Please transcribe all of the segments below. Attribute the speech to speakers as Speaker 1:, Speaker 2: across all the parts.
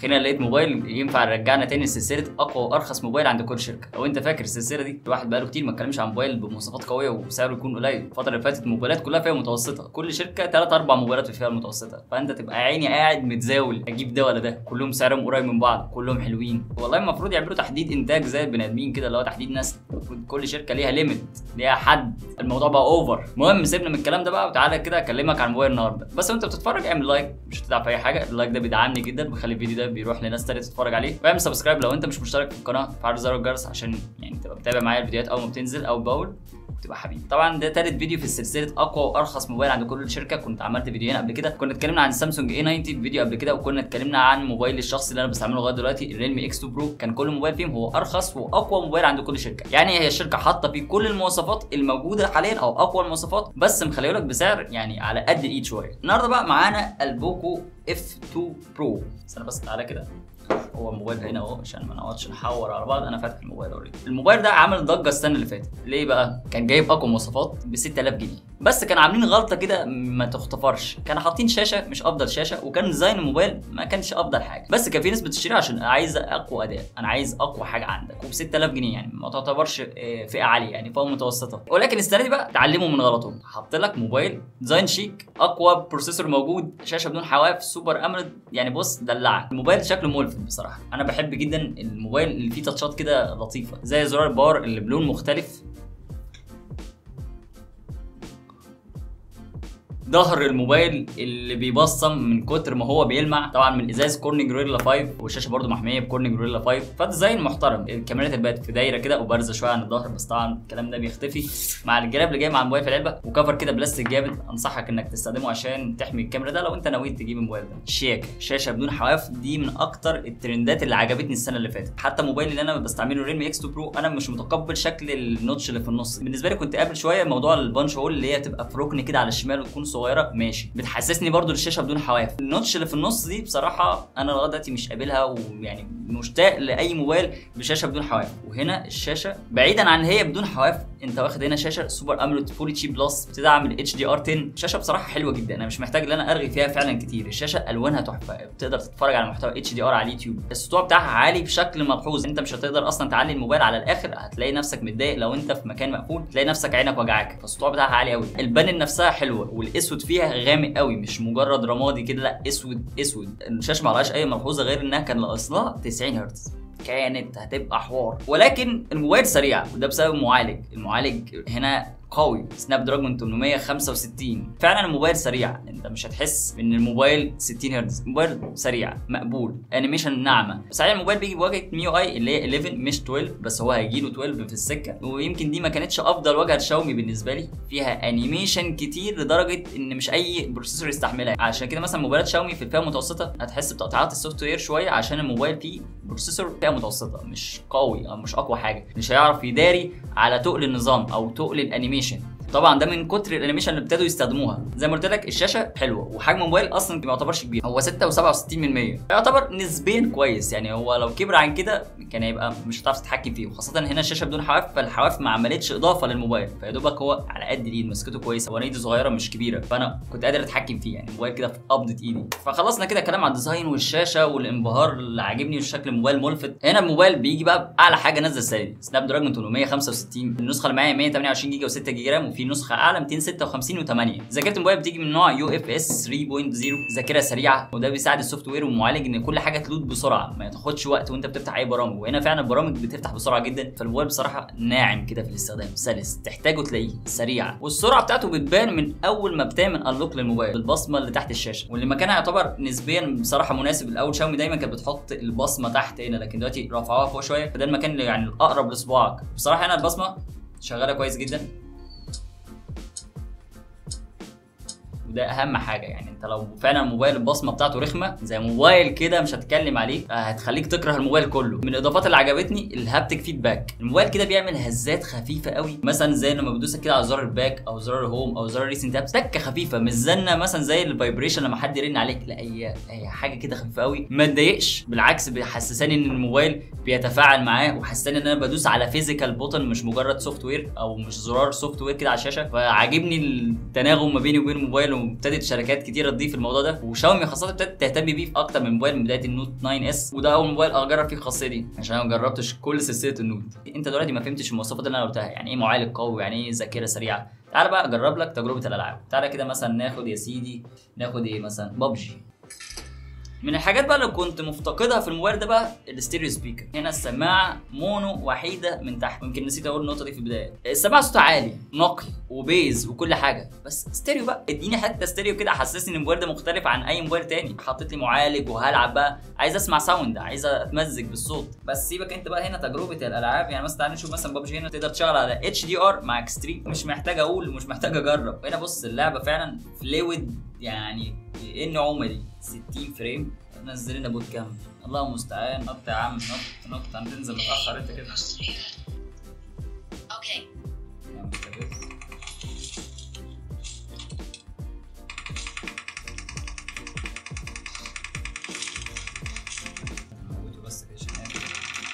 Speaker 1: اخيرا لقيت موبايل ينفع يرجعنا تاني لسلسله اقوى وارخص موبايل عند كل شركه لو انت فاكر السلسله دي الواحد بقاله كتير ما اتكلمش عن موبايل بمواصفات قويه وسعره يكون قليل الفتره اللي فاتت الموبايلات كلها فيها متوسطه كل شركه ثلاث اربع موبايلات في فيها المتوسطه فانت تبقى عيني قاعد متزاول اجيب ده ولا ده كلهم سعرهم قريب من بعض كلهم حلوين والله المفروض يعملوا تحديد انتاج زي البني ادمين كده اللي هو تحديد نسل المفروض كل شركه ليها ليميت ليها حد الموضوع بقى اوفر المهم سيبنا من الكلام ده بقى وتعالى كده اكلمك عن موبايل النهارده بس وانت بتتفرج اعمل لايك مش هتدفع في اي حاجه اللايك ده بيدعمني جدا بيخلي الفيديو ده بيروح لناس تانية تتفرج عليه واعمل سبسكرايب لو انت مش مشترك في القناه فعل زر الجرس عشان يعني تبقى متابع معايا الفيديوهات اول ما بتنزل اول باول وتبقى حبيبي طبعا ده تالت فيديو في سلسله اقوى وارخص موبايل عند كل شركه كنت عملت فيديوهين قبل كده كنا اتكلمنا عن سامسونج اي 90 في فيديو قبل كده وكنا اتكلمنا عن موبايل الشخصي اللي انا بستعمله لغايه دلوقتي الريلمي اكس 2 برو كان كل موبايل فيهم هو ارخص واقوى موبايل عند كل شركه يعني هي الشركه حاطه فيه كل المواصفات الموجوده حاليا او اقوى المواصفات بس مخليه لك بسعر يعني على قد الايد شويه النهارده بقى معانا البوكو اف 2 برو استنى بس تعالى كده هو الموبايل هنا اهو عشان ما نقعدش نحور على بعض انا فاتح الموبايل اوريدي الموبايل ده عمل ضجه السنه اللي فاتت ليه بقى كان جايب اقوى مواصفات ب 6000 جنيه بس كان عاملين غلطه كده ما تختفرش كانوا حاطين شاشه مش افضل شاشه وكان ديزاين الموبايل ما كانش افضل حاجه بس كان في ناس بتشتريه عشان عايزه اقوى اداء انا عايز اقوى حاجه عندك وب 6000 جنيه يعني ما تعتبرش آه، فئه عاليه يعني فوق متوسطه ولكن السنه دي بقى اتعلموا من غلطهم حط لك موبايل ديزاين شيك اقوى بروسيسور موجود شاشه بدون حواف سوبر اموليد يعني بص دلعك الموبايل شكله ملفت بصراحه انا بحب جدا الموبايل اللي فيه تاتشات كده لطيفه زي زرار الباور اللي بلون مختلف ظهر الموبايل اللي بيبصم من كتر ما هو بيلمع طبعا من ازاز كورنينج جوريلا 5 والشاشه برده محميه بكورنينج جوريلا 5 فديزاين محترم الكاميرات اللي بقت في دايره كده وبارزه شويه عن الظهر بس طبعا الكلام ده بيختفي مع الجراب اللي جاي مع الموبايل في العلبه وكفر كده بلاستيك جامد انصحك انك تستخدمه عشان تحمي الكاميرا ده لو انت ناوي تجيب الموبايل ده شياكه شاشه بدون حواف دي من اكتر الترندات اللي عجبتني السنه اللي فاتت حتى موبايل اللي انا بستعمله ريلمي اكس 2 برو انا مش متقبل شكل النوتش اللي في النص بالنسبه لي كنت قابل شويه موضوع البانش هول اللي هي تبقى في ركن كده على الشمال وتكون صغيره ماشي بتحسسني برضو الشاشه بدون حواف النوتش اللي في النص دي بصراحه انا لغايه دلوقتي مش قابلها ويعني مشتاق لاي موبايل بشاشه بدون حواف وهنا الشاشه بعيدا عن هي بدون حواف انت واخد هنا شاشه سوبر اموليد فول اتش بلس بتدعم الاتش دي ار 10 شاشه بصراحه حلوه جدا انا مش محتاج ان انا ارغي فيها فعلا كتير الشاشه الوانها تحفه بتقدر تتفرج على محتوى اتش دي ار على اليوتيوب السطوع بتاعها عالي بشكل ملحوظ انت مش هتقدر اصلا تعلي الموبايل على الاخر هتلاقي نفسك متضايق لو انت في مكان مقفول تلاقي نفسك عينك وجعاك فالسطوع بتاعها عالي قوي البانل نفسها حلوه والاسود فيها غامق قوي مش مجرد رمادي كده لا اسود اسود الشاشه ما عليهاش اي ملحوظه غير انها كان ناقصها 90 هرتز كانت هتبقى حوار ولكن الموبايل سريع وده بسبب المعالج المعالج هنا قوي سناب دراجون 865 فعلا الموبايل سريع انت مش هتحس ان الموبايل 60 هرتز الموبايل سريع مقبول انيميشن ناعمه صحيح الموبايل بيجي بواجهه ميو اي اللي هي 11 مش 12 بس هو هيجي له 12 في السكه ويمكن دي ما كانتش افضل واجهه شاومي بالنسبه لي فيها انيميشن كتير لدرجه ان مش اي بروسيسور يستحملها عشان كده مثلا موبايلات شاومي في الفئه المتوسطه هتحس بتقطيعات السوفت وير شويه عشان الموبايل فيه بروسيسور فئه متوسطه مش قوي او مش اقوى حاجه مش هيعرف يداري على تقل النظام او تقل الانيميشن طبعا ده من كتر الانيميشن اللي ابتدوا يستخدموها زي ما قلت لك الشاشه حلوه وحجم الموبايل اصلا ما يعتبرش كبير هو 6.67 من 100 يعتبر نسبيا كويس يعني هو لو كبر عن كده كان هيبقى مش هتعرف تتحكم فيه وخاصه هنا الشاشه بدون حواف فالحواف ما عملتش اضافه للموبايل فيا دوبك هو على قد الايد مسكته كويسه هو ايدي صغيره مش كبيره فانا كنت قادر اتحكم فيه يعني الموبايل كده في قبضه ايدي فخلصنا كده كلام على الديزاين والشاشه والانبهار اللي عاجبني وشكل الموبايل ملفت هنا الموبايل بيجي بقى اعلى حاجه نازله السنه دي سناب دراجون 865 النسخه اللي معايا 128 جيجا و6 جيجا رام وفي نسخه اعلى 256 و8 ذاكره الموبايل بتيجي من نوع يو اف اس 3.0 ذاكره سريعه وده بيساعد السوفت وير والمعالج ان كل حاجه تلود بسرعه ما تاخدش وقت وانت بتفتح اي برامج وهنا فعلا البرامج بتفتح بسرعه جدا فالموبايل بصراحه ناعم كده في الاستخدام سلس تحتاجه تلاقيه سريع والسرعه بتاعته بتبان من اول ما بتعمل انلوك للموبايل بالبصمه اللي تحت الشاشه واللي مكانها يعتبر نسبيا بصراحه مناسب الاول شاومي دايما كانت بتحط البصمه تحت هنا لكن دلوقتي رفعوها فوق شويه فده المكان اللي يعني الاقرب لصباعك بصراحه هنا البصمه شغاله كويس جدا وده اهم حاجه يعني انت لو فعلا الموبايل البصمه بتاعته رخمه زي موبايل كده مش هتكلم عليه آه، هتخليك تكره الموبايل كله من الاضافات اللي عجبتني الهابتك فيدباك الموبايل كده بيعمل هزات خفيفه قوي مثلا زي لما بدوسك كده على زرار الباك او زرار الهوم او زرار ريسنت ابس تكه خفيفه مش زنه مثلا زي الفايبريشن لما حد يرن عليك لا هي هي حاجه كده خفيفه قوي ما تضايقش بالعكس بيحسساني ان الموبايل بيتفاعل معاه وحسساني ان انا بدوس على فيزيكال بوتن مش مجرد سوفت وير او مش زرار سوفت وير كده على الشاشه فعاجبني التناغم ما بيني وبين الموبايل وابتدت شركات كتيره تضيف الموضوع ده وشاومي خاصه ابتدت تهتم بيه في اكتر من موبايل من بدايه النوت 9 اس وده اول موبايل اجرب فيه الخاصيه دي عشان انا ما جربتش كل سلسله النوت انت دلوقتي ما فهمتش المواصفات اللي انا قلتها يعني ايه معالج قوي يعني ايه ذاكره سريعه تعال بقى اجرب لك تجربه الالعاب تعال كده مثلا ناخد يا سيدي ناخد ايه مثلا ببجي من الحاجات بقى اللي كنت مفتقدها في الموبايل ده بقى الاستيريو سبيكر هنا السماعه مونو وحيده من تحت يمكن نسيت اقول النقطه دي في البدايه السماعه صوتها عالي نقي وبيز وكل حاجه بس ستيريو بقى اديني حته ستيريو كده حسسني ان الموبايل ده مختلف عن اي موبايل تاني حطيت لي معالج وهلعب بقى عايز اسمع ساوند عايز اتمزج بالصوت بس سيبك انت بقى هنا تجربه الالعاب يعني مثلا تعال نشوف مثلا ببجي هنا تقدر تشتغل على اتش دي ار مع اكستريم مش محتاج اقول ومش محتاج اجرب هنا بص اللعبه فعلا فلويد يعني ايه النعومه دي 60 فريم نزل لنا بوت كام الله المستعان نط يا عم نط نط هتنزل متاخر انت كده
Speaker 2: Okay.
Speaker 1: نعمل كده. نموته بس كده عشان ناكل.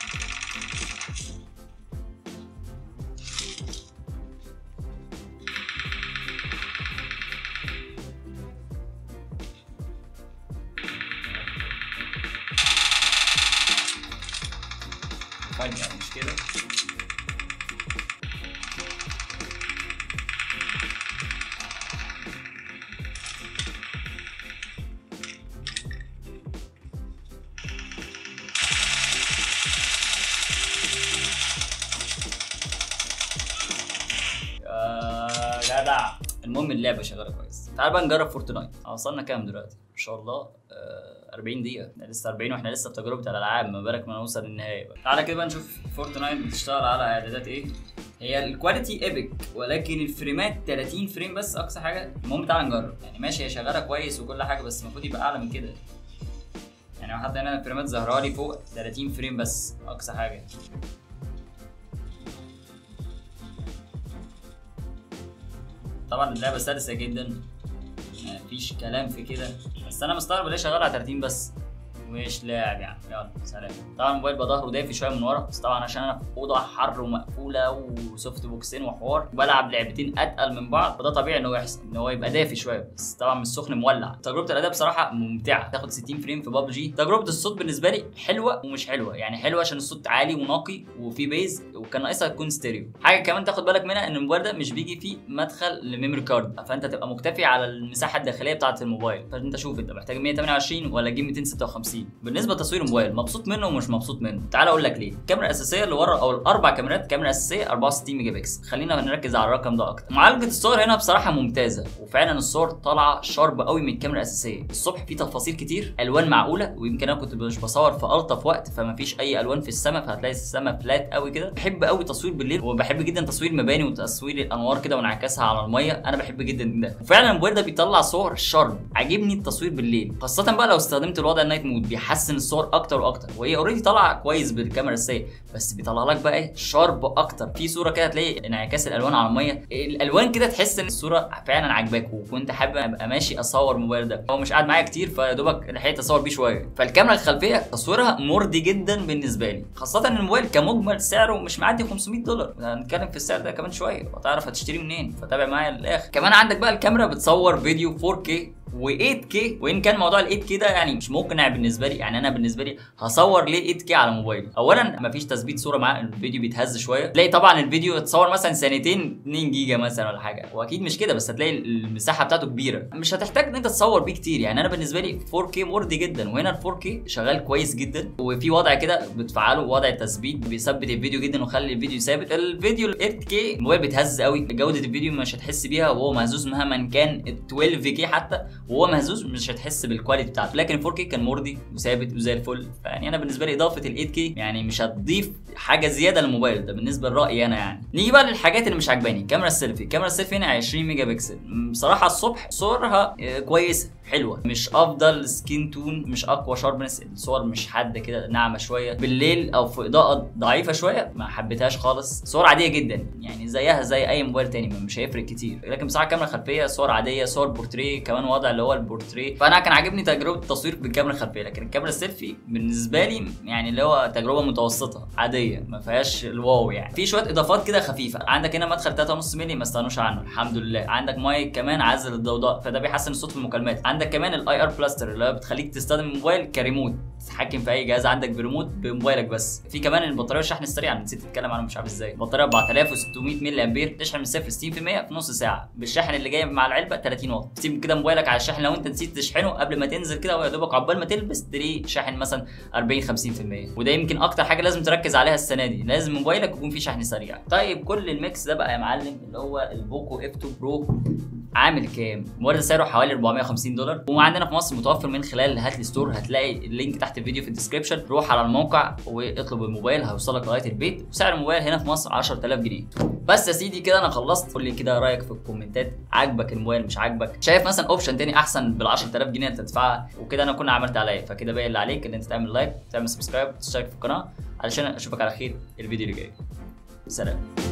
Speaker 1: فجأة مش كده يا جدع المهم اللعبه شغاله كويس تعال بقى نجرب فورتنايت وصلنا كام دلوقتي ان شاء الله آه 40 دقيقه احنا لسه 40 واحنا لسه في تجربه الالعاب ما بالك ما نوصل للنهايه بقى تعالى كده بقى نشوف فورتنايت بتشتغل على اعدادات ايه هي الكواليتي ايبك ولكن الفريمات 30 فريم بس اقصى حاجه المهم تعالى نجرب يعني ماشي هي شغاله كويس وكل حاجه بس المفروض يبقى اعلى من كده يعني حتى هنا الفريمات ظاهره لي فوق 30 فريم بس اقصى حاجه طبعا اللعبه سلسه جدا مفيش كلام في كده بس انا مستغرب ليه شغال على 30 بس مش لاعب يعني يلا سلام طبعا الموبايل بقى ظهره دافي شويه من ورا بس طبعا عشان انا في اوضه حر ومقفوله وسوفت بوكسين وحوار بلعب لعبتين اتقل من بعض فده طبيعي انه يحصل ان هو يبقى دافي شويه بس طبعا مش سخن مولع تجربه الاداء بصراحه ممتعه تاخد 60 فريم في بابجي تجربه الصوت بالنسبه لي حلوه ومش حلوه يعني حلوه عشان الصوت عالي ونقي وفي بيز وكان ناقصها تكون ستيريو حاجه كمان تاخد بالك منها ان الموبايل ده مش بيجي فيه مدخل لميموري كارد فانت تبقى مكتفي على المساحه الداخليه بتاعه الموبايل فانت شوف انت محتاج 128 ولا تجيب 256 بالنسبه لتصوير الموبايل مبسوط منه ومش مبسوط منه تعال اقول لك ليه الكاميرا الاساسيه اللي ورا او الاربع كاميرات كاميرا اساسيه 64 ميجا بكسل خلينا نركز على الرقم ده اكتر معالجه الصور هنا بصراحه ممتازه وفعلا الصور طالعه شارب قوي من الكاميرا الاساسيه الصبح في تفاصيل كتير الوان معقوله ويمكن انا كنت مش بصور في الطف وقت فما فيش اي الوان في السماء فهتلاقي السماء فلات قوي كده بحب قوي تصوير بالليل وبحب جدا تصوير مباني وتصوير الانوار كده وانعكاسها على الميه انا بحب جدا ده وفعلا الموبايل ده بيطلع صور شارب عاجبني التصوير بالليل خاصه بقى لو استخدمت الوضع النايت مود بيحسن الصور اكتر واكتر وهي اوريدي طالعه كويس بالكاميرا الاساسيه بس بيطلع لك بقى ايه شارب اكتر في صوره كده هتلاقي انعكاس الالوان على الميه الالوان كده تحس ان الصوره فعلا عاجباك وكنت حابب ابقى ماشي اصور الموبايل ده هو مش قاعد معايا كتير فيا دوبك لحقت اصور بيه شويه فالكاميرا الخلفيه تصويرها مرضي جدا بالنسبه لي خاصه ان الموبايل كمجمل سعره مش معدي 500 دولار هنتكلم في السعر ده كمان شويه وتعرف هتشتريه منين فتابع معايا للاخر كمان عندك بقى الكاميرا بتصور فيديو 4K و8K وان كان موضوع ال 8K ده يعني مش مقنع بالنسبه لي يعني انا بالنسبه لي هصور ليه 8K على موبايلي اولا مفيش تثبيت صوره معاه الفيديو بيتهز شويه تلاقي طبعا الفيديو اتصور مثلا ثانيتين 2 جيجا مثلا ولا حاجه واكيد مش كده بس هتلاقي المساحه بتاعته كبيره مش هتحتاج ان انت تصور بيه كتير يعني انا بالنسبه لي 4K مرضي جدا وهنا ال 4K شغال كويس جدا وفي وضع كده بتفعله وضع التثبيت بيثبت الفيديو جدا ويخلي الفيديو ثابت الفيديو ال 8K الموبايل بيتهز قوي جوده الفيديو مش هتحس بيها وهو مهزوز مهما كان ال 12K حتى وهو مهزوز مش هتحس بالكواليتي بتاعته لكن 4K كان مرضي وثابت وزي الفل فيعني انا بالنسبه لي اضافه ال 8K يعني مش هتضيف حاجه زياده للموبايل ده بالنسبه لرايي انا يعني نيجي بقى للحاجات اللي مش عاجباني كاميرا السيلفي كاميرا السيلفي هنا 20 ميجا بكسل بصراحه الصبح صورها آه، كويسه حلوه مش افضل سكين تون مش اقوى شاربنس الصور مش حاده كده ناعمه شويه بالليل او في اضاءه ضعيفه شويه ما حبيتهاش خالص صور عاديه جدا يعني زيها زي اي موبايل تاني مش هيفرق كتير لكن بصراحه الكاميرا الخلفيه صور عاديه صور بورتريه كمان وضع اللي هو البورتريه فانا كان عاجبني تجربه التصوير بالكاميرا الخلفيه لكن الكاميرا السيلفي بالنسبه لي يعني اللي هو تجربه متوسطه عاديه ما فيهاش الواو يعني في شويه اضافات كده خفيفه عندك هنا مدخل 3.5 مللي ما استغنوش عنه الحمد لله عندك مايك كمان عزل الضوضاء فده بيحسن الصوت في المكالمات عندك كمان الاي ار بلاستر اللي هو بتخليك تستخدم الموبايل كريموت تتحكم في اي جهاز عندك بريموت بموبايلك بس في كمان البطاريه والشحن السريع انا نسيت اتكلم عنه مش عارف ازاي بطاريه 4600 ملي امبير تشحن من 0 ل 60% في نص ساعه بالشحن اللي جاي مع العلبه 30 واط تسيب كده موبايلك على الشحن لو انت نسيت تشحنه قبل ما تنزل كده ويا دوبك عقبال ما تلبس تلاقيه شاحن مثلا 40 50% وده يمكن اكتر حاجه لازم تركز عليها السنه دي لازم موبايلك يكون فيه شحن سريع طيب كل الميكس ده بقى يا معلم اللي هو البوكو اف 2 برو عامل كام؟ الموبايل سعره حوالي 450 دولار وعندنا في مصر متوفر من خلال هات لي ستور هتلاقي اللينك تحت الفيديو في الديسكربشن روح على الموقع واطلب الموبايل هيوصلك لغايه البيت وسعر الموبايل هنا في مصر 10000 جنيه بس يا سيدي كده انا خلصت قول لي كده رايك في الكومنتات عاجبك الموبايل مش عاجبك شايف مثلا اوبشن تاني احسن بال 10000 جنيه انت تدفعها وكده انا كنا عملت عليا فكده باقي اللي عليك ان انت تعمل لايك تعمل سبسكرايب وتشترك في القناه علشان اشوفك على خير الفيديو اللي جاي سلام